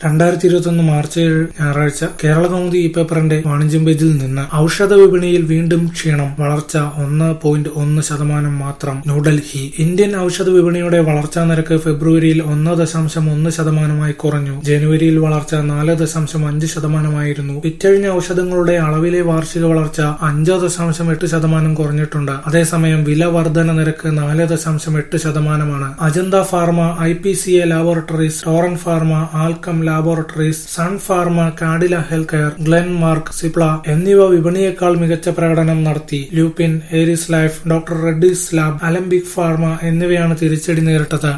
രണ്ടായിരത്തി ഇരുപത്തൊന്ന് മാർച്ച് ഏഴ് ഞായറാഴ്ച കേരള കൗമുദി ഈ പേപ്പറിന്റെ വാണിജ്യം പേജിൽ നിന്ന് ഔഷധ വിപണിയിൽ വീണ്ടും ക്ഷീണം വളർച്ച ഒന്ന് പോയിന്റ് ഒന്ന് ശതമാനം മാത്രം ന്യൂഡൽഹി ഇന്ത്യൻ ഔഷധ വിപണിയുടെ വളർച്ചാ നിരക്ക് ഫെബ്രുവരിയിൽ ഒന്ന് ദശാംശം ഒന്ന് ശതമാനമായി കുറഞ്ഞു ജനുവരിയിൽ വളർച്ച നാല് ദശാംശം അഞ്ച് ശതമാനമായിരുന്നു വിറ്റഴിഞ്ഞ ഔഷധങ്ങളുടെ അളവിലെ വാർഷിക വളർച്ച അഞ്ച് ദശാംശം എട്ട് ശതമാനം കുറഞ്ഞിട്ടുണ്ട് അതേസമയം വില വർധന നിരക്ക് നാല് ദശാംശം എട്ട് ശതമാനമാണ് Ajanta pharma I P C A laboratories Torrent pharma Alkem laboratories Sun pharma Cadila health care Glenmark Cipla എന്നിവ വിപണിയേക്കാൾ മികച്ച പ്രകടനം നടത്തി Lupin Eris life doctor Reddy's lab Alembic pharma എന്നിവയാണ് തിരിച്ചടി നേരിട്ടത്